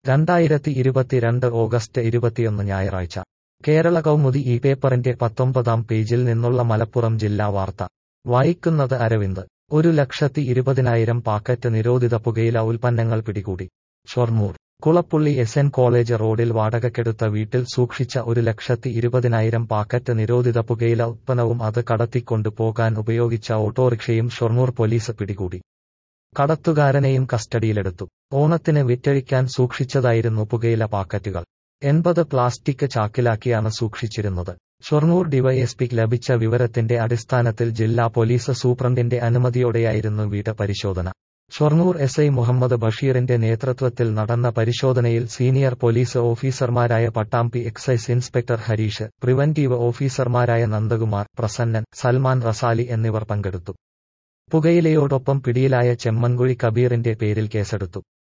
രണ്ടായിരത്തി ഇരുപത്തിരണ്ട് ഓഗസ്റ്റ് ഇരുപത്തിയൊന്ന് ഞായറാഴ്ച കേരള കൗമുദി ഈ പേപ്പറിന്റെ പത്തൊമ്പതാം പേജിൽ നിന്നുള്ള മലപ്പുറം ജില്ലാ വാർത്ത വായിക്കുന്നത് അരവിന്ദ് ഒരു ലക്ഷത്തി ഇരുപതിനായിരം പാക്കറ്റ് നിരോധിത പുകയില ഉൽപ്പന്നങ്ങൾ പിടികൂടി Shoranur Kulappully S N college റോഡിൽ വാടകയ്ക്കെടുത്ത വീട്ടിൽ സൂക്ഷിച്ച ഒരു ലക്ഷത്തി ഇരുപതിനായിരം പാക്കറ്റ് നിരോധിത പുകയില ഉത്പന്നവും അത് കടത്തിക്കൊണ്ടു പോകാൻ ഉപയോഗിച്ച ഓട്ടോറിക്ഷയും ഷൊർണൂർ പോലീസ് പിടികൂടി കടത്തുകാരനെയും കസ്റ്റഡിയിലെടുത്തു ഓണത്തിന് വിറ്റഴിക്കാൻ സൂക്ഷിച്ചതായിരുന്നു പുകയില പാക്കറ്റുകൾ എൺപത് പ്ലാസ്റ്റിക് ചാക്കിലാക്കിയാണ് സൂക്ഷിച്ചിരുന്നത് ഷൊർണൂർ ഡിവൈഎസ്പിക്ക് ലഭിച്ച വിവരത്തിന്റെ അടിസ്ഥാനത്തിൽ ജില്ലാ പോലീസ് സൂപ്രണ്ടിന്റെ അനുമതിയോടെയായിരുന്നു വീട് പരിശോധന ഷൊർണൂർ എസ് ഐ മുഹമ്മദ് ബഷീറിന്റെ നേതൃത്വത്തിൽ നടന്ന പരിശോധനയിൽ സീനിയർ പോലീസ് ഓഫീസർമാരായ Pattambi excise inspector Harish preventive ഓഫീസർമാരായ നന്ദകുമാർ പ്രസന്നൻ സൽമാൻ റസാലി എന്നിവർ പങ്കെടുത്തു പുകയിലയോടൊപ്പം പിടിയിലായ ചെമ്മൻകുഴി കബീറിന്റെ പേരിൽ കേസെടുത്തു